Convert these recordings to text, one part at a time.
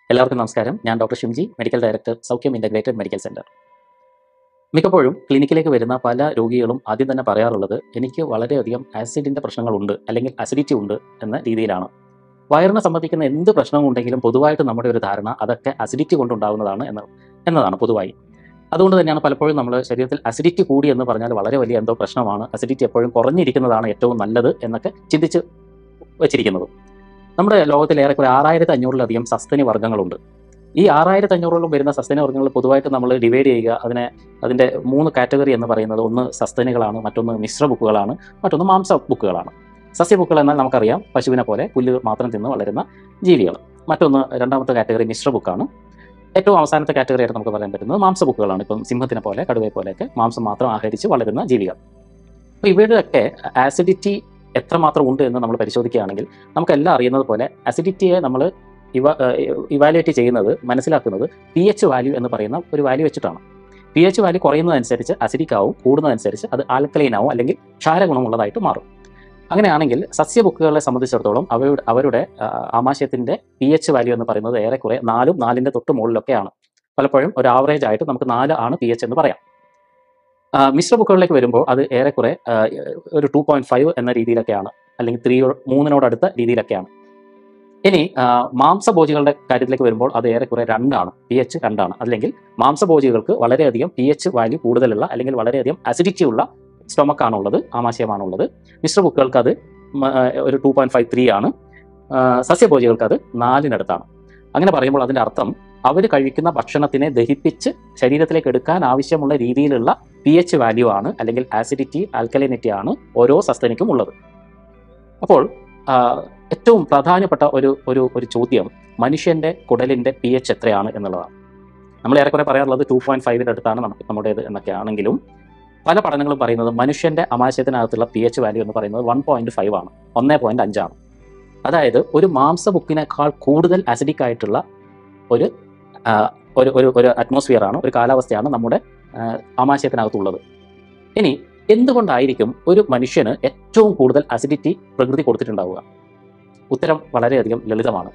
എല്ലാവർക്കും നമസ്കാരം ഞാൻ doctor Shimji medical director Saukhyam integrated medical centre മിക്കപ്പോഴും ക്ലിനിക്കിലേക്ക് വരുന്ന പല രോഗികളും ആദ്യം തന്നെ പറയാറുള്ളത് എനിക്ക് വളരെയധികം ആസിഡിൻ്റെ പ്രശ്നങ്ങളുണ്ട് അല്ലെങ്കിൽ അസിഡിറ്റി ഉണ്ട് എന്ന രീതിയിലാണ് വയറിനെ സംബന്ധിക്കുന്ന എന്ത് പ്രശ്നമുണ്ടെങ്കിലും പൊതുവായിട്ട് നമ്മുടെ ഒരു ധാരണ അതൊക്കെ അസിഡിറ്റി കൊണ്ടുണ്ടാകുന്നതാണ് എന്ന് എന്നതാണ് പൊതുവായി അതുകൊണ്ട് തന്നെയാണ് പലപ്പോഴും നമ്മൾ ശരീരത്തിൽ അസിഡിറ്റി കൂടി എന്ന് പറഞ്ഞാൽ വളരെ വലിയ എന്തോ പ്രശ്നമാണ് അസിഡിറ്റി എപ്പോഴും കുറഞ്ഞിരിക്കുന്നതാണ് ഏറ്റവും നല്ലത് എന്നൊക്കെ ചിന്തിച്ച് വെച്ചിരിക്കുന്നത് നമ്മുടെ ലോകത്തിൽ ഏറെക്കുറെ ആറായിരത്തി അഞ്ഞൂറിലധികം സസ്തനി വർഗ്ഗങ്ങളുണ്ട് ഈ ആറായിരത്തി അഞ്ഞൂറോളം വരുന്ന സസ്തനി വർഗ്ഗങ്ങൾ പൊതുവായിട്ട് നമ്മൾ ഡിവൈഡ് ചെയ്യുക അതിനെ അതിൻ്റെ മൂന്ന് കാറ്റഗറി എന്ന് പറയുന്നത് ഒന്ന് സസ്തനികളാണ് മറ്റൊന്ന് മിശ്ര ബുക്കുകളാണ് മറ്റൊന്ന് മാംസ ബുക്കുകളാണ് സസ്യ ബുക്കുകൾ എന്നാൽ നമുക്കറിയാം പശുവിനെ പോലെ പുല്ല് മാത്രം തിന്ന് വളരുന്ന ജീവികൾ മറ്റൊന്ന് രണ്ടാമത്തെ കാറ്റഗറി മിശ്ര ബുക്കാണ് ഏറ്റവും അവസാനത്തെ കാറ്റഗറി ആയിട്ട് നമുക്ക് പറയാൻ പറ്റുന്നത് മാംസ ബുക്കുകളാണ് ഇപ്പം സിംഹത്തിനെ പോലെ കടുവയെ പോലെയൊക്കെ മാംസം മാത്രം ആഹരിച്ച് വളരുന്ന ജീവികൾ അപ്പോൾ ഇവയുടെയൊക്കെ ആസിഡിറ്റി എത്രമാത്രം ഉണ്ട് എന്ന് നമ്മൾ പരിശോധിക്കുകയാണെങ്കിൽ നമുക്കെല്ലാം അറിയുന്നത് പോലെ അസിഡിറ്റിയെ നമ്മൾ ഇവ ഇവാലുവേറ്റ് ചെയ്യുന്നത് മനസ്സിലാക്കുന്നത് പി എച്ച് വാല്യൂ എന്ന് പറയുന്ന ഒരു വാല്യൂ വെച്ചിട്ടാണ് പി എച്ച് വാല്യൂ കുറയുന്നതനുസരിച്ച് അസിഡിക് ആവും കൂടുന്നതനുസരിച്ച് അത് ആൽക്കലൈൻ ആവും അല്ലെങ്കിൽ ക്ഷാരഗുണമുള്ളതായിട്ട് മാറും അങ്ങനെയാണെങ്കിൽ സസ്യ ബുക്കുകളെ സംബന്ധിച്ചിടത്തോളം അവയുടെ അവരുടെ ആ, ആമാശയത്തിന്റെ പി എച്ച് വാല്യൂ എന്ന് പറയുന്നത് ഏറെക്കുറെ നാലും നാലിന്റെ തൊട്ട് മുകളിലൊക്കെയാണ് പലപ്പോഴും ഒരു ആവറേജ് ആയിട്ട് നമുക്ക് നാല് ആണ് പി എച്ച് എന്ന് പറയാം ആ, മിശ്ര ബുക്കുകളിലേക്ക് വരുമ്പോൾ അത് ഏറെക്കുറെ ആ, ഒരു ടു പോയിന്റ് ഫൈവ് എന്ന രീതിയിലൊക്കെയാണ് അല്ലെങ്കിൽ ത്രീ മൂന്നിനോടടുത്ത രീതിയിലൊക്കെയാണ് ഇനി ആ, മാംസഭോജികളുടെ കാര്യത്തിലേക്ക് വരുമ്പോൾ അത് ഏറെക്കുറെ രണ്ടാണ് പി എച്ച് രണ്ടാണ് അല്ലെങ്കിൽ മാംസഭോജികൾക്ക് വളരെയധികം പി എച്ച് വാല്യൂ കൂടുതലുള്ള അല്ലെങ്കിൽ വളരെയധികം അസിഡിറ്റി ഉള്ള stomach ആണുള്ളത് ആമാശയമാണുള്ളത് മിശ്ര ബുക്കുകൾക്ക് അത് മ- ആ, ഒരു ടു പോയിന്റ് ഫൈവ് ത്രീ ആണ് ആ, സസ്യഭോജികൾക്ക് അത് നാലിനടുത്താണ് അങ്ങനെ പറയുമ്പോൾ അതിന്റെ അർത്ഥം അവർ കഴിക്കുന്ന ഭക്ഷണത്തിനെ ദഹിപ്പിച്ച് ശരീരത്തിലേക്ക് എടുക്കാൻ ആവശ്യമുള്ള രീതിയിലുള്ള പി എച്ച് വാല്യൂ ആണ് അല്ലെങ്കിൽ ആസിഡിറ്റി ആൽക്കലിനിറ്റി ആണ് ഓരോ സസ്തനിക്കും ഉള്ളത് അപ്പോൾ ആ, ഏറ്റവും പ്രധാനപ്പെട്ട ഒരു ഒരു ഒരു ചോദ്യം മനുഷ്യന്റെ കുടലിന്റെ പി എച്ച് എത്രയാണ് എന്നുള്ളതാണ് നമ്മൾ ഏറെക്കുറെ പറയാറുള്ളത് ടു പോയിന്റ് ഫൈവിൻ്റെ അടുത്താണ് നമുക്ക് നമ്മുടേത് എന്നൊക്കെ ആണെങ്കിലും പല പഠനങ്ങളും പറയുന്നത് മനുഷ്യന്റെ അമാശയത്തിനകത്തുള്ള പി എച്ച് വാല്യൂ എന്ന് പറയുന്നത് വൺ പോയിന്റ് ഫൈവ് ആണ് ഒന്നേ പോയിന്റ് അഞ്ചാണ് അതായത് ഒരു മാംസ ബുക്കിനേക്കാൾ കൂടുതൽ അസിഡിക് ആയിട്ടുള്ള ഒരു ആ, ഒരു ഒരു ഒരു അറ്റ്മോസ്ഫിയർ ആണ് ഒരു കാലാവസ്ഥയാണ് നമ്മുടെ ആ, ആമാശയത്തിനകത്തുള്ളത് ഇനി എന്തുകൊണ്ടായിരിക്കും ഒരു മനുഷ്യന് ഏറ്റവും കൂടുതൽ അസിഡിറ്റി പ്രകൃതി കൊടുത്തിട്ടുണ്ടാവുക ഉത്തരം വളരെയധികം ലളിതമാണ്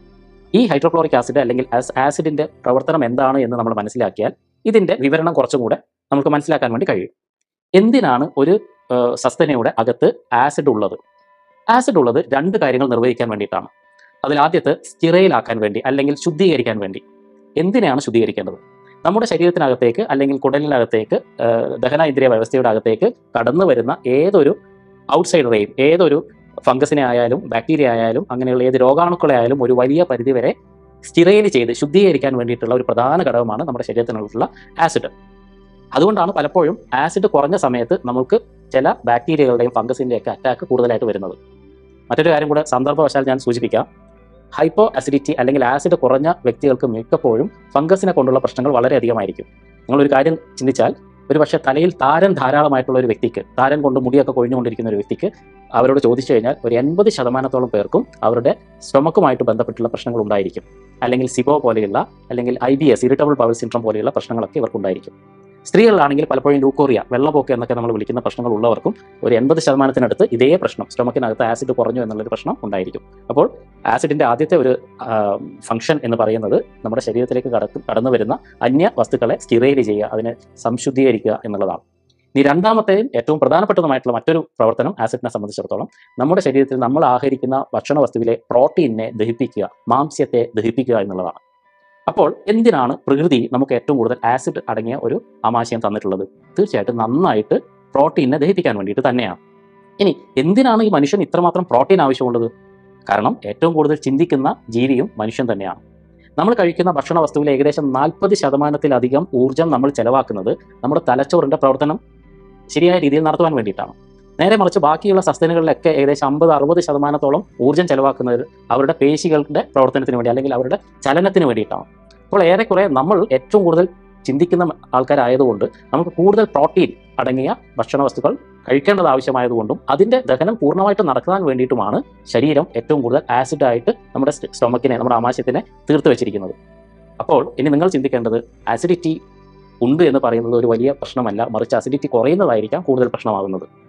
ഈ ഹൈഡ്രോക്ലോറിക് ആസിഡ് അല്ലെങ്കിൽ ആസ്- ആസിഡിന്റെ പ്രവർത്തനം എന്താണ് എന്ന് നമ്മൾ മനസ്സിലാക്കിയാൽ ഇതിന്റെ വിവരണം കുറച്ചും കൂടെ നമുക്ക് മനസ്സിലാക്കാൻ വേണ്ടി കഴിയും എന്തിനാണ് ഒരു ആ, സസ്തനയുടെ അകത്ത് ആസിഡ് ഉള്ളത് ആസിഡ് ഉള്ളത് രണ്ട് കാര്യങ്ങൾ നിർവഹിക്കാൻ വേണ്ടിയിട്ടാണ് അതിൽ ആദ്യത്തെ സ്റ്റിറയിലാക്കാൻ വേണ്ടി അല്ലെങ്കിൽ ശുദ്ധീകരിക്കാൻ വേണ്ടി എന്തിനാണ് ശുദ്ധീകരിക്കേണ്ടത് നമ്മുടെ ശരീരത്തിനകത്തേക്ക് അല്ലെങ്കിൽ കുടലിനകത്തേക്ക് ആ, ദഹന ഇന്ദ്രിയ വ്യവസ്ഥയുടെ അകത്തേക്ക് കടന്നു വരുന്ന ഏതൊരു ഔട്ട്സൈഡ് റെയിം ഏതൊരു ഫംഗസിനെ ആയാലും ബാക്ടീരിയ ആയാലും അങ്ങനെയുള്ള ഏത് രോഗാണുക്കളെ ആയാലും ഒരു വലിയ പരിധി വരെ സ്റ്റിറൈൽ ചെയ്ത് ശുദ്ധീകരിക്കാൻ വേണ്ടിയിട്ടുള്ള ഒരു പ്രധാന ഘടകമാണ് നമ്മുടെ ശരീരത്തിനുള്ള ആസിഡ് അതുകൊണ്ടാണ് പലപ്പോഴും ആസിഡ് കുറഞ്ഞ സമയത്ത് നമുക്ക് ചില ബാക്ടീരിയകളുടെയും ഫംഗസിൻ്റെയും ഒക്കെ അറ്റാക്ക് കൂടുതലായിട്ട് വരുന്നത് മറ്റൊരു കാര്യം കൂടെ സന്ദർഭവശാൽ ഞാൻ സൂചിപ്പിക്കാം ഹൈപ്പോ അസിഡിറ്റി അല്ലെങ്കിൽ ആസിഡ് കുറഞ്ഞ വ്യക്തികൾക്ക് മിക്കപ്പോഴും ഫംഗസിനെ കൊണ്ടുള്ള പ്രശ്നങ്ങൾ വളരെയധികമായിരിക്കും നിങ്ങളൊരു കാര്യം ചിന്തിച്ചാൽ ഒരു പക്ഷേ തലയിൽ താരൻ ധാരാളമായിട്ടുള്ള ഒരു വ്യക്തിക്ക് താരൻ കൊണ്ട് മുടിയൊക്കെ കൊഴിഞ്ഞുകൊണ്ടിരിക്കുന്ന ഒരു വ്യക്തിക്ക് അവരോട് ചോദിച്ചു കഴിഞ്ഞാൽ ഒരു എൺപത് ശതമാനത്തോളം പേർക്കും അവരുടെ സ്tomach ബന്ധപ്പെട്ടുള്ള പ്രശ്നങ്ങൾ ഉണ്ടായിരിക്കും അല്ലെങ്കിൽ സിബോ പോലെയുള്ള അല്ലെങ്കിൽ I B S irritable power syndrome പോലെയുള്ള പ്രശ്നങ്ങളൊക്കെ ഇവർക്കുണ്ടായിരിക്കും സ്ത്രീകളിലാണെങ്കിൽ പലപ്പോഴും ലൂക്കോറിയ വെള്ളപ്പൊക്കം എന്നൊക്കെ നമ്മൾ വിളിക്കുന്ന പ്രശ്നങ്ങൾ ഉള്ളവർക്കും ഒരു എൺപത് ശതമാനത്തിനടുത്ത് ഇതേ പ്രശ്നം സ്റ്റൊമക്കിനകത്ത് ആസിഡ് കുറഞ്ഞു എന്നുള്ളൊരു പ്രശ്നം ഉണ്ടായിരിക്കും അപ്പോൾ ആസിഡിന്റെ ആദ്യത്തെ ഒരു ഫംഗ്ഷൻ എന്ന് പറയുന്നത് നമ്മുടെ ശരീരത്തിലേക്ക് കടക്ക് കടന്നു വരുന്ന അന്യ വസ്തുക്കളെ സ്റ്റിറൈൽ ചെയ്യുക അതിനെ സംശുദ്ധീകരിക്കുക എന്നുള്ളതാണ് ഇനി രണ്ടാമത്തെയും ഏറ്റവും പ്രധാനപ്പെട്ടതുമായിട്ടുള്ള മറ്റൊരു പ്രവർത്തനം ആസിഡിനെ സംബന്ധിച്ചിടത്തോളം നമ്മുടെ ശരീരത്തിൽ നമ്മൾ ആഹരിക്കുന്ന ഭക്ഷണ വസ്തുവിലെ പ്രോട്ടീനെ ദഹിപ്പിക്കുക മാംസ്യത്തെ ദഹിപ്പിക്കുക എന്നുള്ളതാണ് അപ്പോൾ എന്തിനാണ് പ്രകൃതി നമുക്ക് ഏറ്റവും കൂടുതൽ ആസിഡ് അടങ്ങിയ ഒരു ആമാശയം തന്നിട്ടുള്ളത് തീർച്ചയായിട്ടും നന്നായിട്ട് പ്രോട്ടീനെ ദഹിപ്പിക്കാൻ വേണ്ടിയിട്ട് തന്നെയാണ് ഇനി എന്തിനാണ് ഈ മനുഷ്യൻ ഇത്രമാത്രം പ്രോട്ടീൻ ആവശ്യമുള്ളത് കാരണം ഏറ്റവും കൂടുതൽ ചിന്തിക്കുന്ന ജീവിയും മനുഷ്യൻ തന്നെയാണ് നമ്മൾ കഴിക്കുന്ന ഭക്ഷണ വസ്തുവിൽ ഏകദേശം നാൽപ്പത് ശതമാനത്തിലധികം ഊർജ്ജം നമ്മൾ ചെലവാക്കുന്നത് നമ്മുടെ തലച്ചോറിന്റെ പ്രവർത്തനം ശരിയായ രീതിയിൽ നടത്തുവാൻ വേണ്ടിയിട്ടാണ് നേരെ മറിച്ച് ബാക്കിയുള്ള സസ്തനുകളിലൊക്കെ ഏകദേശം അമ്പത് അറുപത് ശതമാനത്തോളം ഊർജ്ജം ചെലവാക്കുന്നത് അവരുടെ പേശികളുടെ പ്രവർത്തനത്തിന് വേണ്ടി അല്ലെങ്കിൽ അവരുടെ ചലനത്തിന് വേണ്ടിയിട്ടാണ് അപ്പോൾ ഏറെക്കുറെ നമ്മൾ ഏറ്റവും കൂടുതൽ ചിന്തിക്കുന്ന ആൾക്കാരായതുകൊണ്ട് നമുക്ക് കൂടുതൽ പ്രോട്ടീൻ അടങ്ങിയ ഭക്ഷണ വസ്തുക്കൾ കഴിക്കേണ്ടത് ആവശ്യമായതുകൊണ്ടും അതിന്റെ ദഹനം പൂർണ്ണമായിട്ട് നടക്കാൻ വേണ്ടിയിട്ടുമാണ് ശരീരം ഏറ്റവും കൂടുതൽ ആസിഡ് ആയിട്ട് നമ്മുടെ സ്റ്റൊമക്കിനെ നമ്മുടെ ആമാശയത്തിനെ തീർത്ത് വെച്ചിരിക്കുന്നത് അപ്പോൾ ഇനി നിങ്ങൾ ചിന്തിക്കേണ്ടത് ആസിഡിറ്റി ഉണ്ട് എന്ന് പറയുന്നത് ഒരു വലിയ പ്രശ്നമല്ല മറിച്ച് അസിഡിറ്റി കുറയുന്നതായിരിക്കാം കൂടുതൽ പ്രശ്നമാകുന്നത്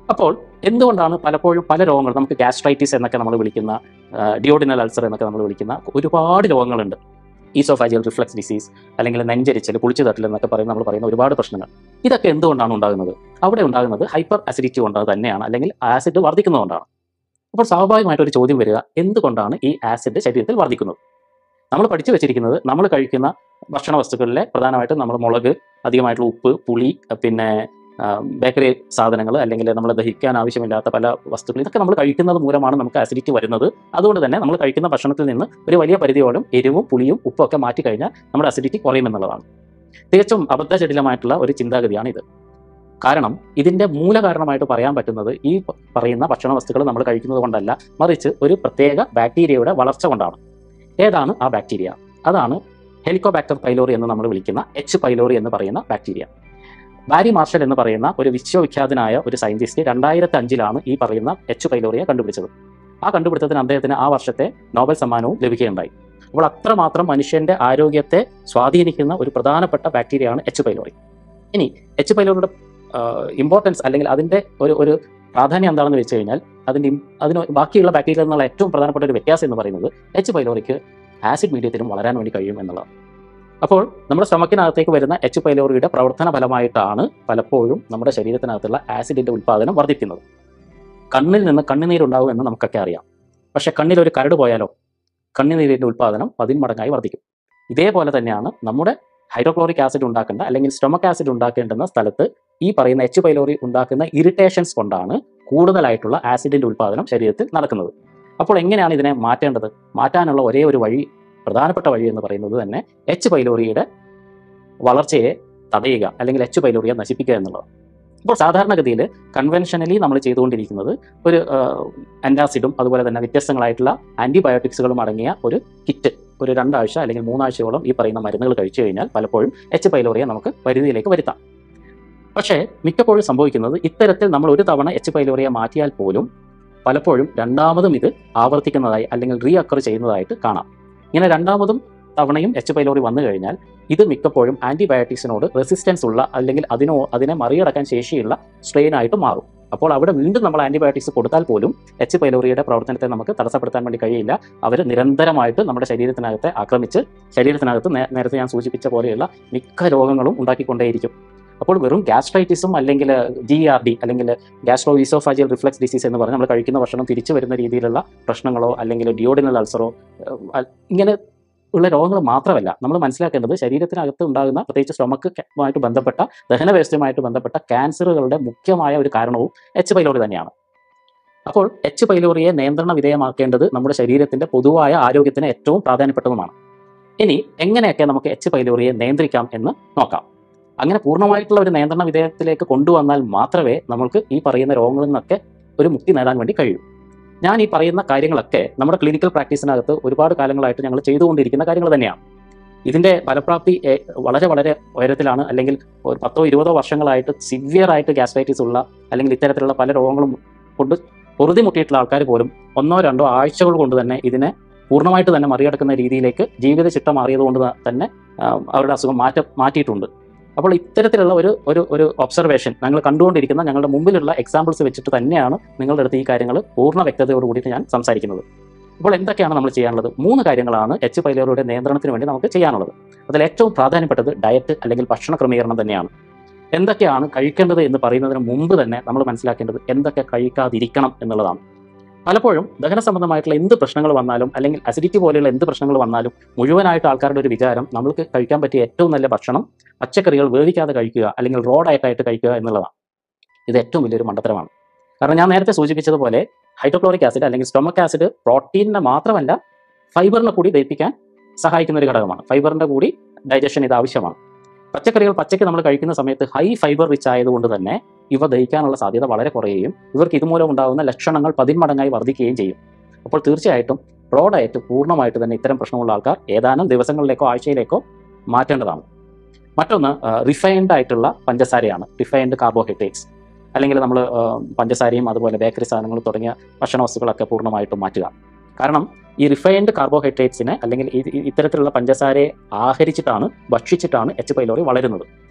അപ്പോൾ എന്തുകൊണ്ടാണ് പലപ്പോഴും പല രോഗങ്ങൾ നമുക്ക് ഗാസ്ട്രൈറ്റിസ് എന്നൊക്കെ നമ്മൾ വിളിക്കുന്ന ഡിയോഡിനൽ അൾസർ എന്നൊക്കെ നമ്മൾ വിളിക്കുന്ന ഒരുപാട് രോഗങ്ങളുണ്ട് ഈസോഫാജിയൽ റിഫ്ലക്സ് ഡിസീസ് അല്ലെങ്കിൽ നെഞ്ചരിച്ചൽ കുളിച്ചു തട്ടൽ എന്നൊക്കെ പറയുന്ന നമ്മൾ പറയുന്ന ഒരുപാട് പ്രശ്നങ്ങൾ ഇതൊക്കെ എന്തുകൊണ്ടാണ് ഉണ്ടാകുന്നത് അവിടെ ഉണ്ടാകുന്നത് ഹൈപ്പർ അസിഡിറ്റി കൊണ്ട് തന്നെയാണ് അല്ലെങ്കിൽ ആസിഡ് വർദ്ധിക്കുന്നതുകൊണ്ടാണ് അപ്പോൾ സ്വാഭാവികമായിട്ട് ഒരു ചോദ്യം വരിക എന്തുകൊണ്ടാണ് ഈ ആസിഡ് ശരീരത്തിൽ വർദ്ധിക്കുന്നത് നമ്മൾ പഠിച്ചു വെച്ചിരിക്കുന്നത് നമ്മൾ കഴിക്കുന്ന ഭക്ഷണ വസ്തുക്കളിലെ പ്രധാനമായിട്ടും നമ്മൾ മുളക് അധികമായിട്ടുള്ള ഉപ്പ് പുളി പിന്നെ ബേക്കറി സാധനങ്ങൾ അല്ലെങ്കിൽ നമ്മൾ ദഹിക്കാൻ ആവശ്യമില്ലാത്ത പല വസ്തുക്കൾ ഇതൊക്കെ നമ്മൾ കഴിക്കുന്നത് മൂലമാണ് നമുക്ക് അസിഡിറ്റി വരുന്നത് അതുകൊണ്ട് തന്നെ നമ്മൾ കഴിക്കുന്ന ഭക്ഷണത്തിൽ നിന്ന് ഒരു വലിയ പരിധിയോളം എരിവും പുളിയും ഉപ്പും ഒക്കെ മാറ്റി കഴിഞ്ഞാൽ നമ്മുടെ അസിഡിറ്റി കുറയുമെന്നുള്ളതാണ് തികച്ചും അബദ്ധജടിലമായിട്ടുള്ള ഒരു ചിന്താഗതിയാണ് ഇത് കാരണം ഇതിന്റെ മൂലകാരണമായിട്ട് പറയാൻ പറ്റുന്നത് ഈ പ- പറയുന്ന ഭക്ഷണ വസ്തുക്കൾ നമ്മൾ കഴിക്കുന്നത് കൊണ്ടല്ല മറിച്ച് ഒരു പ്രത്യേക ബാക്ടീരിയയുടെ വളർച്ച കൊണ്ടാണ് ഏതാണ് ആ ബാക്ടീരിയ അതാണ് ഹെലിക്കോബാക്ടർ പൈലോറി എന്ന് നമ്മൾ വിളിക്കുന്ന എച്ച് പൈലോറി എന്ന് പറയുന്ന ബാക്ടീരിയ ബാരി മാർഷൽ എന്ന് പറയുന്ന ഒരു വിശ്വവിഖ്യാതനായ ഒരു സയന്റിസ്റ്റ് രണ്ടായിരത്തി അഞ്ചിലാണ് ഈ പറയുന്ന എച്ച് പൈലോറിയെ കണ്ടുപിടിച്ചത് ആ കണ്ടുപിടുത്തത്തിന് അദ്ദേഹത്തിന് ആ വർഷത്തെ നോബൽ സമ്മാനവും ലഭിക്കുകയുണ്ടായി അപ്പോൾ അത്രമാത്രം മനുഷ്യന്റെ ആരോഗ്യത്തെ സ്വാധീനിക്കുന്ന ഒരു പ്രധാനപ്പെട്ട ബാക്ടീരിയയാണ് എച്ച് പൈലോറി ഇനി എച്ച് പൈലോറിയുടെ ഇമ്പോർട്ടൻസ് അല്ലെങ്കിൽ അതിന്റെ ഒരു ഒരു പ്രാധാന്യം എന്താണെന്ന് വെച്ച് കഴിഞ്ഞാൽ അതിന്റെ ഇം- അതിന് ബാക്കിയുള്ള ബാക്ടീരിയ എന്നുള്ള ഏറ്റവും പ്രധാനപ്പെട്ട ഒരു വ്യത്യാസം എന്ന് പറയുന്നത് എച്ച് പൈലോറിക്ക് ആസിഡ് മീഡിയത്തിലും വളരാൻ വേണ്ടി കഴിയും എന്നുള്ളതാണ് അപ്പോൾ നമ്മുടെ സ്റ്റൊമക്കിനകത്തേക്ക് വരുന്ന എച്ച് പൈലോറിയുടെ പ്രവർത്തന ഫലമായിട്ടാണ് പലപ്പോഴും നമ്മുടെ ശരീരത്തിനകത്തുള്ള ആസിഡിന്റെ ഉൽപ്പാദനം വർദ്ധിക്കുന്നത് കണ്ണിൽ നിന്ന് കണ്ണുനീരുണ്ടാവും എന്ന് നമുക്കൊക്കെ അറിയാം പക്ഷെ കണ്ണിൽ ഒരു കരട് പോയാലോ കണ്ണുനീരിന്റെ ഉൽപ്പാദനം പതിന്മടങ്ങായി വർദ്ധിക്കും ഇതേപോലെ തന്നെയാണ് നമ്മുടെ ഹൈഡ്രോക്ലോറിക് ആസിഡ് ഉണ്ടാക്കേണ്ട അല്ലെങ്കിൽ സ്റ്റൊമക് ആസിഡ് ഉണ്ടാക്കേണ്ടുന്ന സ്ഥലത്ത് ഈ പറയുന്ന എച്ച് പൈലോറി ഉണ്ടാക്കുന്ന ഇറിറ്റേഷൻസ് കൊണ്ടാണ് കൂടുതലായിട്ടുള്ള ആസിഡിന്റെ ഉൽപ്പാദനം ശരീരത്തിൽ നടക്കുന്നത് അപ്പോൾ എങ്ങനെയാണ് ഇതിനെ മാറ്റേണ്ടത് മാറ്റാനുള്ള ഒരേ ഒരു വഴി പ്രധാനപ്പെട്ട വഴി എന്ന് പറയുന്നത് തന്നെ എച്ച് പൈലോറിയുടെ വളർച്ചയെ തടയുക അല്ലെങ്കിൽ എച്ച് പൈലോറിയെ നശിപ്പിക്കുക എന്നുള്ളത് അപ്പോൾ സാധാരണഗതിയിൽ കൺവെൻഷനലി നമ്മൾ ചെയ്തുകൊണ്ടിരിക്കുന്നത് ഒരു അൻറ്റാസിഡും അതുപോലെ തന്നെ വ്യത്യസ്തങ്ങളായിട്ടുള്ള ആന്റിബയോട്ടിക്സുകളും അടങ്ങിയ ഒരു കിറ്റ് ഒരു രണ്ടാഴ്ച അല്ലെങ്കിൽ മൂന്നാഴ്ചയോളം ഈ പറയുന്ന മരുന്നുകൾ കഴിച്ചു കഴിഞ്ഞാൽ പലപ്പോഴും എച്ച് പൈലോറിയെ നമുക്ക് പരിധിയിലേക്ക് വരുത്താം പക്ഷേ മിക്കപ്പോഴും സംഭവിക്കുന്നത് ഇത്തരത്തിൽ നമ്മൾ ഒരു തവണ എച്ച് പൈലോറിയെ മാറ്റിയാൽ പോലും പലപ്പോഴും രണ്ടാമതും ഇത് ആവർത്തിക്കുന്നതായി അല്ലെങ്കിൽ റീ അക്കർ ചെയ്യുന്നതായിട്ട് കാണാം ഇങ്ങനെ രണ്ടാമതും തവണയും എച്ച് പൈലോറി വന്നു കഴിഞ്ഞാൽ ഇത് മിക്കപ്പോഴും ആന്റിബയോട്ടിക്സിനോട് റെസിസ്റ്റൻസ് ഉള്ള അല്ലെങ്കിൽ അതിനോ അതിനെ മറികടക്കാൻ ശേഷിയുള്ള സ്ട്രെയിൻ ആയിട്ട് മാറും അപ്പോൾ അവിടെ വീണ്ടും നമ്മൾ ആന്റിബയോട്ടിക്സ് കൊടുത്താൽ പോലും എച്ച് പൈലോറിയുടെ പ്രവർത്തനത്തെ നമുക്ക് തടസ്സപ്പെടുത്താൻ വേണ്ടി കഴിയില്ല അവർ നിരന്തരമായിട്ട് നമ്മുടെ ശരീരത്തിനകത്തെ ആക്രമിച്ച് ശരീരത്തിനകത്ത് നേ- നേരത്തെ ഞാൻ സൂചിപ്പിച്ച പോലെയുള്ള മിക്ക രോഗങ്ങളും ഉണ്ടാക്കിക്കൊണ്ടേയിരിക്കും അപ്പോൾ വെറും ഗ്യാസ്ട്രൈറ്റിസും അല്ലെങ്കിൽ ജി ആർ ഡി അല്ലെങ്കിൽ ഗ്യാസ്ട്രോ ഈസോഫാജിയൽ റിഫ്ലക്സ് ഡിസീസ് എന്ന് പറഞ്ഞ് നമ്മൾ കഴിക്കുന്ന ഭക്ഷണം തിരിച്ചു വരുന്ന രീതിയിലുള്ള പ്രശ്നങ്ങളോ അല്ലെങ്കിൽ ഡിയോഡിനൽ അൾസറോ ഏഹ്, അ- ഇങ്ങനെ ഉള്ള രോഗങ്ങൾ മാത്രമല്ല നമ്മൾ മനസ്സിലാക്കേണ്ടത് ശരീരത്തിനകത്ത് ഉണ്ടാകുന്ന പ്രത്യേകിച്ച് സ്റ്റൊമക്കുമായിട്ട് ബന്ധപ്പെട്ട ദഹന വ്യവസ്ഥയുമായിട്ട് ബന്ധപ്പെട്ട ക്യാൻസറുകളുടെ മുഖ്യമായ ഒരു കാരണവും എച്ച് പൈലോറി തന്നെയാണ് അപ്പോൾ എച്ച് പൈലോറിയെ നിയന്ത്രണ വിധേയമാക്കേണ്ടത് നമ്മുടെ ശരീരത്തിന്റെ പൊതുവായ ആരോഗ്യത്തിന് ഏറ്റവും പ്രാധാന്യപ്പെട്ടതുമാണ് ഇനി എങ്ങനെയൊക്കെ നമുക്ക് എച്ച് പൈലോറിയെ നിയന്ത്രിക്കാം എന്ന് നോക്കാം അങ്ങനെ പൂർണ്ണമായിട്ടുള്ള ഒരു നിയന്ത്രണ വിധേയത്തിലേക്ക് കൊണ്ടുവന്നാൽ മാത്രമേ നമുക്ക് ഈ പറയുന്ന രോഗങ്ങളിൽ നിന്നൊക്കെ ഒരു മുക്തി നേടാൻ വേണ്ടി കഴിയൂ ഞാൻ ഈ പറയുന്ന കാര്യങ്ങളൊക്കെ നമ്മുടെ ക്ലിനിക്കൽ പ്രാക്ടീസിനകത്ത് ഒരുപാട് കാലങ്ങളായിട്ട് ഞങ്ങൾ ചെയ്തുകൊണ്ടിരിക്കുന്ന കാര്യങ്ങൾ തന്നെയാണ് ഇതിന്റെ ഫലപ്രാപ്തി ഏ- വളരെ വളരെ ഉയരത്തിലാണ് അല്ലെങ്കിൽ ഒരു പത്തോ ഇരുപതോ വർഷങ്ങളായിട്ട് സിവിയർ ആയിട്ട് ഗ്യാസ്ട്രൈറ്റിസ് ഉള്ള അല്ലെങ്കിൽ ഇത്തരത്തിലുള്ള പല രോഗങ്ങളും കൊണ്ട് പൊറുതി മുട്ടിയിട്ടുള്ള ആൾക്കാർ പോലും ഒന്നോ രണ്ടോ ആഴ്ചകൾ കൊണ്ട് തന്നെ ഇതിനെ പൂർണ്ണമായിട്ട് തന്നെ മറികടക്കുന്ന രീതിയിലേക്ക് ജീവിത ചിട്ട മാറിയത് കൊണ്ട് ത- തന്നെ ആ, അവരുടെ അസുഖം മാറ്റ മാറ്റിയിട്ടുണ്ട് അപ്പോൾ ഇത്തരത്തിലുള്ള ഒരു ഒരു ഒരു ഒബ്സർവേഷൻ ഞങ്ങൾ കണ്ടുകൊണ്ടിരിക്കുന്ന ഞങ്ങളുടെ മുമ്പിലുള്ള എക്സാമ്പിൾസ് വെച്ചിട്ട് തന്നെയാണ് നിങ്ങളുടെ അടുത്ത് ഈ കാര്യങ്ങൾ പൂർണ്ണ വ്യക്തതയോട് കൂടിയിട്ട് ഞാൻ സംസാരിക്കുന്നത് അപ്പോൾ എന്തൊക്കെയാണ് നമ്മൾ ചെയ്യാനുള്ളത് മൂന്ന് കാര്യങ്ങളാണ് എച്ച് പൈലോറിയുടെ നിയന്ത്രണത്തിന് വേണ്ടി നമുക്ക് ചെയ്യാനുള്ളത് അതിൽ ഏറ്റവും പ്രാധാന്യപ്പെട്ടത് ഡയറ്റ് അല്ലെങ്കിൽ ഭക്ഷണ ക്രമീകരണം തന്നെയാണ് എന്തൊക്കെയാണ് കഴിക്കേണ്ടത് എന്ന് പറയുന്നതിന് മുമ്പ് തന്നെ നമ്മൾ മനസ്സിലാക്കേണ്ടത് എന്തൊക്കെ കഴിക്കാതിരിക്കണം എന്നുള്ളതാണ് പലപ്പോഴും ദഹന സംബന്ധമായിട്ടുള്ള എന്ത് പ്രശ്നങ്ങൾ വന്നാലും അല്ലെങ്കിൽ അസിഡിറ്റി പോലെയുള്ള എന്ത് പ്രശ്നങ്ങൾ വന്നാലും മുഴുവനായിട്ട് ആൾക്കാരുടെ ഒരു വിചാരം നമ്മൾക്ക് കഴിക്കാൻ പറ്റിയ ഏറ്റവും നല്ല ഭക്ഷണം പച്ചക്കറികൾ വേവിക്കാതെ കഴിക്കുക അല്ലെങ്കിൽ റോ ഡയറ്റായിട്ട് കഴിക്കുക എന്നുള്ളതാണ് ഇത് ഏറ്റവും വലിയൊരു മണ്ടത്തരമാണ് കാരണം ഞാൻ നേരത്തെ സൂചിപ്പിച്ചതുപോലെ ഹൈഡ്രോക്ലോറിക് ആസിഡ് അല്ലെങ്കിൽ സ്റ്റൊമക് ആസിഡ് പ്രോട്ടീനിനെ മാത്രമല്ല ഫൈബറിനെ കൂടി ദഹിപ്പിക്കാൻ സഹായിക്കുന്ന ഒരു ഘടകമാണ് ഫൈബറിന്റെ കൂടി ഡൈജഷൻ ഇത് ആവശ്യമാണ് പച്ചക്കറികൾ പച്ചയ്ക്ക് നമ്മൾ കഴിക്കുന്ന സമയത്ത് ഹൈ ഫൈബർ റിച്ച് ആയതുകൊണ്ട് തന്നെ ഇവ ദഹിക്കാനുള്ള സാധ്യത വളരെ കുറയുകയും ഇവർക്ക് ഇതുമൂലം ഉണ്ടാകുന്ന ലക്ഷണങ്ങൾ പതിന്മടങ്ങായി വർദ്ധിക്കുകയും ചെയ്യും അപ്പോൾ തീർച്ചയായിട്ടും റോ ഡയറ്റ് പൂർണ്ണമായിട്ട് തന്നെ ഇത്തരം പ്രശ്നമുള്ള ആൾക്കാർ ഏതാനും ദിവസങ്ങളിലേക്കോ ആഴ്ചയിലേക്കോ മാറ്റേണ്ടതാണ് മറ്റൊന്ന് റിഫൈൻഡ് ആയിട്ടുള്ള പഞ്ചസാരയാണ് റിഫൈൻഡ് കാർബോഹൈഡ്രേറ്റ്സ് അല്ലെങ്കിൽ നമ്മൾ പഞ്ചസാരയും അതുപോലെ ബേക്കറി സാധനങ്ങൾ തുടങ്ങിയ ഭക്ഷണ വസ്തുക്കളൊക്കെ പൂർണ്ണമായിട്ടും മാറ്റുക കാരണം ഈ റിഫൈൻഡ് കാർബോഹൈഡ്രേറ്റ്സിനെ അല്ലെങ്കിൽ ഈ- ഈ- ഇത്തരത്തിലുള്ള പഞ്ചസാരയെ ആഹരിച്ചിട്ടാണ് ഭക്ഷിച്ചിട്ടാണ് എച്ച് പൈലോറി വളരുന്നത്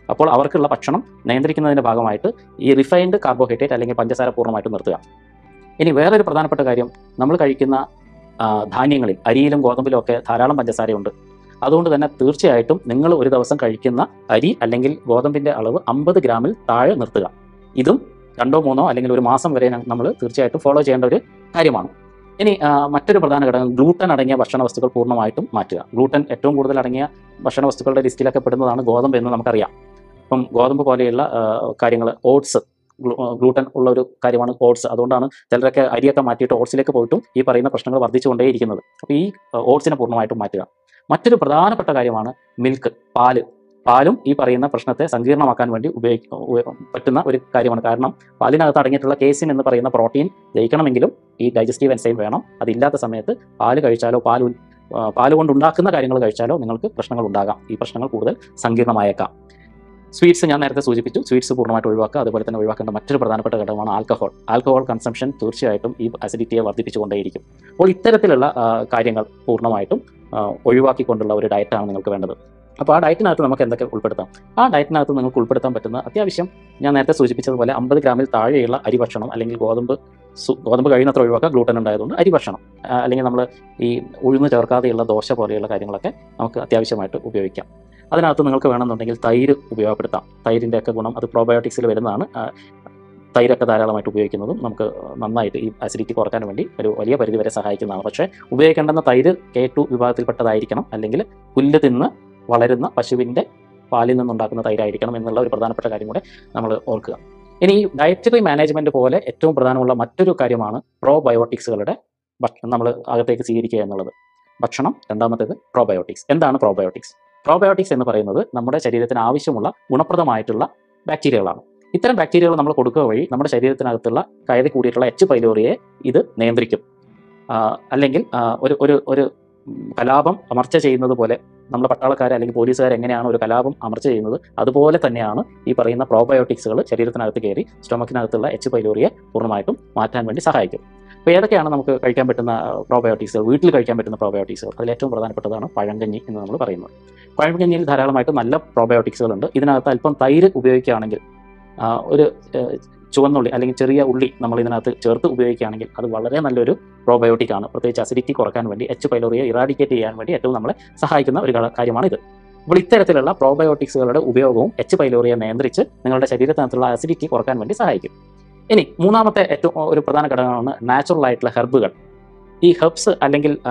അപ്പോൾ അവർക്കുള്ള ഭക്ഷണം നിയന്ത്രിക്കുന്നതിൻ്റെ ഭാഗമായിട്ട് ഈ റിഫൈൻഡ് കാർബോഹൈഡ്രേറ്റ് അല്ലെങ്കിൽ പഞ്ചസാര പൂർണ്ണമായിട്ടും നിർത്തുക ഇനി വേറൊരു പ്രധാനപ്പെട്ട കാര്യം നമ്മൾ കഴിക്കുന്ന ആ, ധാന്യങ്ങളിൽ അരിയിലും ഗോതമ്പിലും ഒക്കെ ധാരാളം പഞ്ചസാരയുണ്ട് അതുകൊണ്ട് തന്നെ തീർച്ചയായിട്ടും നിങ്ങൾ ഒരു ദിവസം കഴിക്കുന്ന അരി അല്ലെങ്കിൽ ഗോതമ്പിന്റെ അളവ് അമ്പത് ഗ്രാമിൽ താഴെ നിർത്തുക ഇതും രണ്ടോ മൂന്നോ അല്ലെങ്കിൽ ഒരു മാസം വരെ നമ്മൾ തീർച്ചയായിട്ടും ഫോളോ ചെയ്യേണ്ട ഒരു കാര്യമാണ് ഇനി ആ, മറ്റൊരു പ്രധാന ഘടകം ഗ്ലൂട്ടൻ അടങ്ങിയ ഭക്ഷണ വസ്തുക്കൾ പൂർണ്ണമായിട്ടും മാറ്റുക ഗ്ലൂട്ടൻ ഏറ്റവും കൂടുതൽ അടങ്ങിയ ഭക്ഷണ വസ്തുക്കളുടെ ലിസ്റ്റിലൊക്കെ പെടുന്നതാണ് ഗോതമ്പ് എന്ന് നമുക്കറിയാം ഇപ്പം ഗോതമ്പ് പോലെയുള്ള കാര്യങ്ങൾ ഓട്സ് ഗ്ലൂട്ടൻ ഉള്ള ഒരു കാര്യമാണ് ഓട്സ് അതുകൊണ്ടാണ് ചിലരൊക്കെ അരിയൊക്കെ മാറ്റിയിട്ട് ഓട്സിലേക്ക് പോയിട്ടും ഈ പറയുന്ന പ്രശ്നങ്ങൾ വർദ്ധിച്ചുകൊണ്ടേയിരിക്കുന്നത് അപ്പോൾ ഈ ഓട്സിനെ പൂർണ്ണമായിട്ടും മാറ്റുക മറ്റൊരു പ്രധാനപ്പെട്ട കാര്യമാണ് മിൽക്ക് പാല് പാലും ഈ പറയുന്ന പ്രശ്നത്തെ സങ്കീർണമാക്കാൻ വേണ്ടി ഉപയോഗിക്ക പറ്റുന്ന ഒരു കാര്യമാണ് കാരണം പാലിനകത്ത് അടങ്ങിയിട്ടുള്ള കേസിൻ എന്ന് പറയുന്ന പ്രോട്ടീൻ ദഹിക്കണമെങ്കിലും ഈ ഡൈജസ്റ്റീവ് എൻസൈം വേണം അതില്ലാത്ത സമയത്ത് പാല് കഴിച്ചാലോ പാൽ ഉൽ- ആ, പാല് കൊണ്ട് ഉണ്ടാക്കുന്ന കാര്യങ്ങൾ കഴിച്ചാലോ നിങ്ങൾക്ക് പ്രശ്നങ്ങൾ ഉണ്ടാകാം ഈ പ്രശ്നങ്ങൾ കൂടുതൽ സങ്കീർണമായേക്കാം സ്വീറ്റ്സ് ഞാൻ നേരത്തെ സൂചിപ്പിച്ചു സ്വീറ്റ്സ് പൂർണ്ണമായിട്ട് ഒഴിവാക്കുക അതുപോലെ തന്നെ ഒഴിവാക്കേണ്ട മറ്റൊരു പ്രധാനപ്പെട്ട ഘടകമാണ് ആൽക്കഹോൾ ആൽക്കഹോൾ കൺസംഷൻ തീർച്ചയായിട്ടും ഈ അസിഡിറ്റിയെ വർദ്ധിപ്പിച്ചുകൊണ്ടേയിരിക്കും അപ്പോൾ ഇത്തരത്തിലുള്ള ആ, കാര്യങ്ങൾ പൂർണ്ണമായിട്ടും ആ, ഒഴിവാക്കിക്കൊണ്ടുള്ള ഒരു ഡയറ്റാണ് നിങ്ങൾക്ക് വേണ്ടത് അപ്പോൾ ആ ഡയറ്റിനകത്ത് നമുക്ക് എന്തൊക്കെ ഉൾപ്പെടുത്താം ആ ഡയറ്റിനകത്ത് നിങ്ങൾക്ക് ഉൾപ്പെടുത്താൻ പറ്റുന്ന അത്യാവശ്യം ഞാൻ നേരത്തെ സൂചിപ്പിച്ചതുപോലെ അമ്പത് ഗ്രാമിൽ താഴെയുള്ള അരി ഭക്ഷണം അല്ലെങ്കിൽ ഗോതമ്പ് സു- ഗോതമ്പ് കഴിയുന്നത്ര ഒഴിവാക്കുക ഗ്ലൂട്ടൻ ഉണ്ടായതുകൊണ്ട് അരി ഭക്ഷണം ആ, അല്ലെങ്കിൽ നമ്മൾ ഈ ഉഴുന്ന് ചേർക്കാതെയുള്ള ദോശ പോലെയുള്ള കാര്യങ്ങളൊക്കെ നമുക്ക് അത്യാവശ്യമായിട്ട് ഉപയോഗിക്കാം അതിനകത്ത് നിങ്ങൾക്ക് വേണമെന്നുണ്ടെങ്കിൽ തൈര് ഉപയോഗപ്പെടുത്താം തൈരിൻ്റെ ഒക്കെ ഗുണം അത് പ്രോബയോട്ടിക്സിൽ വരുന്നതാണ് ആ, തൈരൊക്കെ ധാരാളമായിട്ട് ഉപയോഗിക്കുന്നതും നമുക്ക് നന്നായിട്ട് ഈ അസിഡിറ്റി കുറയ്ക്കാൻ വേണ്ടി ഒരു വലിയ പരിധി വരെ സഹായിക്കുന്നതാണ് പക്ഷേ ഉപയോഗിക്കേണ്ടുന്ന തൈര് കെ ടു വിഭാഗത്തിൽപ്പെട്ടതായിരിക്കണം അല്ലെങ്കിൽ പുല്ല് തിന്ന് വളരുന്ന പശുവിൻ്റെ പാലിൽ നിന്നുണ്ടാക്കുന്ന തൈരായിരിക്കണം എന്നുള്ള ഒരു പ്രധാനപ്പെട്ട കാര്യം കൂടെ നമ്മൾ ഓർക്കുക ഇനി ഈ ഡയറ്ററി മാനേജ്മെന്റ് പോലെ ഏറ്റവും പ്രധാനമുള്ള മറ്റൊരു കാര്യമാണ് പ്രോബയോട്ടിക്സുകളുടെ നമ്മൾ അകത്തേക്ക് സ്വീകരിക്കുക എന്നുള്ളത് ഭക്ഷണം രണ്ടാമത്തേത് പ്രോബയോട്ടിക്സ് എന്താണ് പ്രോബയോട്ടിക്സ് പ്രോബയോട്ടിക്സ് എന്ന് പറയുന്നത് നമ്മുടെ ശരീരത്തിന് ആവശ്യമുള്ള ഗുണപ്രദമായിട്ടുള്ള ബാക്ടീരിയകളാണ് ഇത്തരം ബാക്ടീരിയകൾ നമ്മൾ കൊടുക്കുക വഴി നമ്മുടെ ശരീരത്തിനകത്തുള്ള കയറി കൂടിയിട്ടുള്ള എച്ച് പൈലോറിയെ ഇത് നിയന്ത്രിക്കും ആ, അല്ലെങ്കിൽ ആ, ഒരു ഒരു ഒരു ഉം, കലാപം അമർച്ച ചെയ്യുന്നത് പോലെ നമ്മുടെ പട്ടാളക്കാർ അല്ലെങ്കിൽ പോലീസുകാർ എങ്ങനെയാണ് ഒരു കലാപം അമർച്ച ചെയ്യുന്നത് അതുപോലെ തന്നെയാണ് ഈ പറയുന്ന പ്രോബയോട്ടിക്സുകൾ ശരീരത്തിനകത്ത് കയറി സ്റ്റൊമക്കിനകത്തുള്ള എച്ച് പൈലോറിയെ പൂർണ്ണമായിട്ടും മാറ്റാൻ വേണ്ടി സഹായിക്കും അപ്പോൾ ഏതൊക്കെയാണ് നമുക്ക് കഴിക്കാൻ പറ്റുന്ന പ്രോബയോട്ടിക്സുകൾ വീട്ടിൽ കഴിക്കാൻ പറ്റുന്ന പ്രോബയോട്ടിക്സുകൾ അതിൽ ഏറ്റവും പ്രധാനപ്പെട്ടതാണ് പഴങ്കഞ്ഞി എന്ന് നമ്മൾ പറയുന്നത് പഴങ്കഞ്ഞിയിൽ ധാരാളമായിട്ട് നല്ല പ്രോബയോട്ടിക്സുകൾ ഉണ്ട് ഇതിനകത്ത് അല്പം തൈര് ഉപയോഗിക്കുകയാണെങ്കിൽ ആ, ഒരു ഏഹ്, ചുവന്നുള്ളി അല്ലെങ്കിൽ ചെറിയ ഉള്ളി നമ്മൾ ഇതിനകത്ത് ചേർത്ത് ഉപയോഗിക്കുകയാണെങ്കിൽ അത് വളരെ നല്ലൊരു പ്രോബയോട്ടിക് ആണ് പ്രത്യേകിച്ച് അസിഡിറ്റി കുറയ്ക്കാൻ വേണ്ടി എച്ച് പൈലോറിയെ ഇറാഡിക്കേറ്റ് ചെയ്യാൻ വേണ്ടി ഏറ്റവും നമ്മളെ സഹായിക്കുന്ന ഒരു ഘട- കാര്യമാണിത് അപ്പോൾ ഇത്തരത്തിലുള്ള പ്രോബയോട്ടിക്സുകളുടെ ഉപയോഗവും എച്ച് പൈലോറിയെ നിയന്ത്രിച്ച് നിങ്ങളുടെ ശരീരത്തിനകത്തുള്ള അസിഡിറ്റി കുറയ്ക്കാൻ വേണ്ടി സഹായിക്കും ഇനി മൂന്നാമത്തെ ഏറ്റവും ഒരു പ്രധാന ഘടകമാണ് നാച്ചുറൽ ആയിട്ടുള്ള ഹെർബുകൾ ഈ ഹെർബ്സ് അല്ലെങ്കിൽ ആ,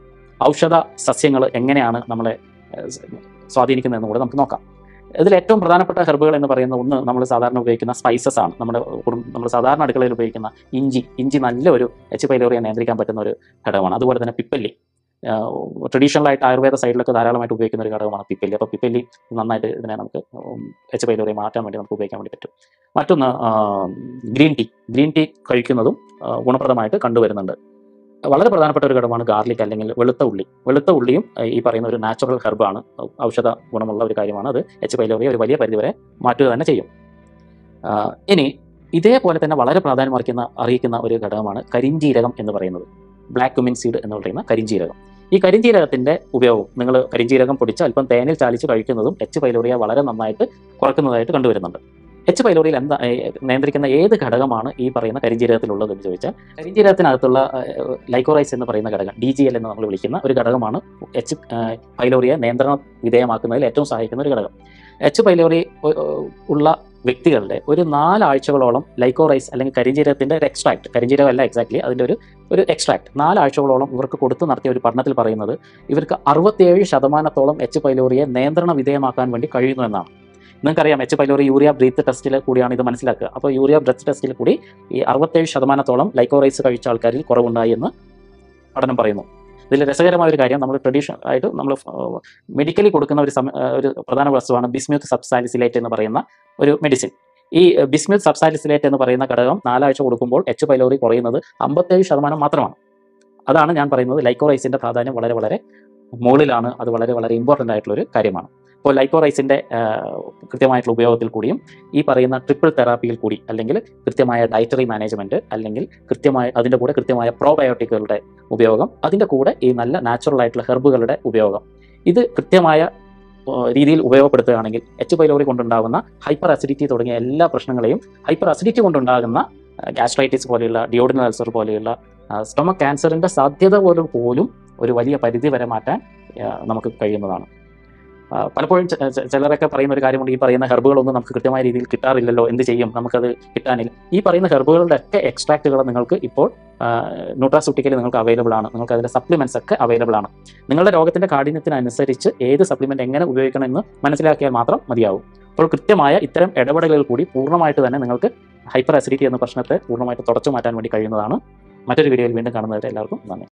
ഔഷധ സസ്യങ്ങൾ എങ്ങനെയാണ് നമ്മളെ ഏഹ്, സ്വാധീനിക്കുന്നതെന്ന് കൂടെ നമുക്ക് നോക്കാം ഇതിൽ ഏറ്റവും പ്രധാനപ്പെട്ട ഹെർബുകൾ എന്ന് പറയുന്ന ഒന്ന് നമ്മൾ സാധാരണ ഉപയോഗിക്കുന്ന സ്പൈസസ് ആണ് നമ്മുടെ കുടും- നമ്മൾ സാധാരണ അടുക്കളയിൽ ഉപയോഗിക്കുന്ന ഇഞ്ചി ഇഞ്ചി നല്ല ഒരു എച്ച് പൈലോറിയെ നിയന്ത്രിക്കാൻ പറ്റുന്ന ഒരു ഘടകമാണ് അതുപോലെ തന്നെ പിപ്പല്ലി ട്രഡീഷണൽ ആയിട്ട് ആയുർവേദ സൈഡിലൊക്കെ ധാരാളമായിട്ട് ഉപയോഗിക്കുന്ന ഒരു ഘടകമാണ് പിപ്പല്ലി അപ്പോൾ പിപ്പല്ലി നന്നായിട്ട് ഇതിനെ നമുക്ക് എച്ച് പൈലോറിയെ മാറ്റാൻ വേണ്ടി നമുക്ക് ഉപയോഗിക്കാൻ വേണ്ടി പറ്റും മറ്റൊന്ന് ഗ്രീൻ ടീ ഗ്രീൻ ടീ കഴിക്കുന്നതും ആ, ഗുണപ്രദമായിട്ട് കണ്ടുവരുന്നുണ്ട് വളരെ പ്രധാനപ്പെട്ട ഒരു ഘടകമാണ് ഗാർലിക് അല്ലെങ്കിൽ വെളുത്ത ഉള്ളി വെളുത്ത ഉള്ളിയും ആ, ഈ പറയുന്ന ഒരു നാച്ചുറൽ ഹെർബാണ് ഔഷധ ഗുണമുള്ള ഒരു കാര്യമാണ് അത് എച്ച് പൈലോറിയെ ഒരു വലിയ പരിധിവരെ മാറ്റുക തന്നെ ചെയ്യും ആ, ഇനി ഇതേപോലെ തന്നെ വളരെ പ്രാധാന്യം അറിയിക്കുന്ന അറിയിക്കുന്ന ഒരു ഘടകമാണ് കരിഞ്ജീരകം എന്ന് പറയുന്നത് ബ്ലാക്ക് കുമിൻ സീഡ് എന്ന് പറയുന്ന കരിഞ്ജീരകം ഈ കരിഞ്ജീരകത്തിന്റെ ഉപയോഗം നിങ്ങൾ കരിഞ്ജീരകം പൊടിച്ച് അല്പം തേനിൽ ചാലിച്ച് കഴിക്കുന്നതും എച്ച് പൈലോറിയ വളരെ നന്നായിട്ട് കുറക്കുന്നതായിട്ട് കണ്ടുവരുന്നുണ്ട് എച്ച് പൈലോറിയിൽ എന്താ ഏ, നിയന്ത്രിക്കുന്ന ഏത് ഘടകമാണ് ഈ പറയുന്ന കരിഞ്ജീരകത്തിലുള്ളത് എന്ന് ചോദിച്ചാൽ കരിഞ്ജീരകത്തിനകത്തുള്ള ലൈക്കോറൈസ് എന്ന് പറയുന്ന ഘടകം ഡി ജി എൽ എന്ന് നമ്മൾ വിളിക്കുന്ന ഒരു ഘടകമാണ് എച്ച് പൈലോറിയെ നിയന്ത്രണ വിധേയമാക്കുന്നതിൽ ഏറ്റവും സഹായിക്കുന്ന ഒരു ഘടകം എച്ച് പൈലോറി ഉ- ഉ- ഉള്ള വ്യക്തികളുടെ ഒരു നാലാഴ്ചകളോളം ലൈക്കോറൈസ് അല്ലെങ്കിൽ കരിഞ്ജീരകത്തിന്റെ ഒരു എക്സ്ട്രാക്ട് കരിഞ്ജീരകം അല്ല എക്സാക്ട്ലി അതിന്റെ ഒരു ഒരു എക്സ്ട്രാക്ട് നാലാഴ്ചകളോളം ഇവർക്ക് കൊടുത്തു നടത്തിയ ഒരു പഠനത്തിൽ പറയുന്നത് ഇവർക്ക് അറുപത്തിയേഴ് ശതമാനത്തോളം എച്ച് പൈലോറിയെ നിയന്ത്രണ വിധേയമാക്കാൻ വേണ്ടി കഴിയുന്നു എന്നാണ് നിങ്ങൾക്കറിയാം എച്ച് പൈലോറി യൂറിയ ബ്രീത്ത് ടെസ്റ്റിൽ കൂടിയാണ് ഇത് മനസ്സിലാക്കുക അപ്പോൾ യൂറിയ ബ്രെത്ത് ടെസ്റ്റിൽ കൂടി ഈ അറുപത്തേഴ് ശതമാനത്തോളം ലൈക്കോറൈസ് കഴിച്ച ആൾക്കാരിൽ കുറവുണ്ടായി എന്ന് പഠനം പറയുന്നു ഇതിൽ രസകരമായ ഒരു കാര്യം നമ്മൾ ട്രഡീഷണൽ ആയിട്ട് നമ്മൾ മെഡിക്കലി കൊടുക്കുന്ന ഒരു സമ- ഒരു പ്രധാന വസ്തുവാണ് ബിസ്മ്യൂത്ത് സബ്സാലിസിലേറ്റ് എന്ന് പറയുന്ന ഒരു മെഡിസിൻ ഈ ബിസ്മ്യൂത്ത് സബ്സാലിസിലേറ്റ് എന്ന് പറയുന്ന ഘടകം നാലാഴ്ച കൊടുക്കുമ്പോൾ എച്ച് പൈലോറി കുറയുന്നത് അമ്പത്തേഴ് ശതമാനം മാത്രമാണ് അതാണ് ഞാൻ പറയുന്നത് ലൈക്കോറൈസിന്റെ പ്രാധാന്യം വളരെ വളരെ മുകളിലാണ് അത് വളരെ വളരെ ഇമ്പോർട്ടൻ്റ് ആയിട്ടുള്ള ഒരു കാര്യമാണ് അപ്പോൾ ലൈക്കോറൈസിന്റെ ആ, കൃത്യമായിട്ടുള്ള ഉപയോഗത്തിൽ കൂടിയും ഈ പറയുന്ന ട്രിപ്പിൾ തെറാപ്പിയിൽ കൂടി അല്ലെങ്കിൽ കൃത്യമായ ഡയറ്ററി മാനേജ്മെന്റ് അല്ലെങ്കിൽ കൃത്യമായ അതിൻ്റെ കൂടെ കൃത്യമായ പ്രോബയോട്ടിക്കുകളുടെ ഉപയോഗം അതിൻ്റെ കൂടെ ഈ നല്ല നാച്ചുറൽ ആയിട്ടുള്ള ഹെർബുകളുടെ ഉപയോഗം ഇത് കൃത്യമായ ഏഹ്, രീതിയിൽ ഉപയോഗപ്പെടുത്തുകയാണെങ്കിൽ എച്ച് പൈലോറി കൊണ്ടുണ്ടാകുന്ന ഹൈപ്പർ അസിഡിറ്റി തുടങ്ങിയ എല്ലാ പ്രശ്നങ്ങളെയും ഹൈപ്പർ അസിഡിറ്റി കൊണ്ടുണ്ടാകുന്ന ഗാസ്ട്രൈറ്റിസ് പോലെയുള്ള ഡിയോഡിനൽ അൾസർ പോലെയുള്ള സ്റ്റൊമക് ക്യാൻസറിന്റെ സാധ്യത പോലും പോലും ഒരു വലിയ പരിധി വരെ മാറ്റാൻ ആ, നമുക്ക് കഴിയുന്നതാണ് ആ, പലപ്പോഴും ചെ- ചെ- ചിലരൊക്കെ പറയുന്ന ഒരു കാര്യമുണ്ട് ഈ പറയുന്ന ഹെർബുകളൊന്നും നമുക്ക് കൃത്യമായ രീതിയിൽ കിട്ടാറില്ലല്ലോ എന്ത് ചെയ്യും നമുക്കത് കിട്ടാനില്ല ഈ പറയുന്ന ഹെർബുകളുടെ ഒക്കെ എക്സ്ട്രാക്റ്റുകൾ നിങ്ങൾക്ക് ഇപ്പോൾ ന്യൂട്രാസൂട്ടിക്കലി നിങ്ങൾക്ക് അവൈലബിൾ ആണ് നിങ്ങൾക്ക് അതിന്റെ സപ്ലിമെന്റ്സ് ഒക്കെ അവൈലബിൾ ആണ് നിങ്ങളുടെ രോഗത്തിന്റെ കാഠിന്യത്തിനനുസരിച്ച് ഏത് സപ്ലിമെന്റ് എങ്ങനെ ഉപയോഗിക്കണം എന്ന് മനസ്സിലാക്കിയാൽ മാത്രം മതിയാവും അപ്പോൾ കൃത്യമായ ഇത്തരം ഇടപെടലുകൾ കൂടി പൂർണ്ണമായിട്ട് തന്നെ നിങ്ങൾക്ക് ഹൈപ്പർ അസിഡിറ്റി എന്ന പ്രശ്നത്തെ പൂർണ്ണമായിട്ട് തുടച്ചു മാറ്റാൻ വേണ്ടി കഴിയുന്നതാണ് മറ്റൊരു വീഡിയോയിൽ വീണ്ടും കാണുന്നവരെ എല്ലാവർക്കും നന്ദി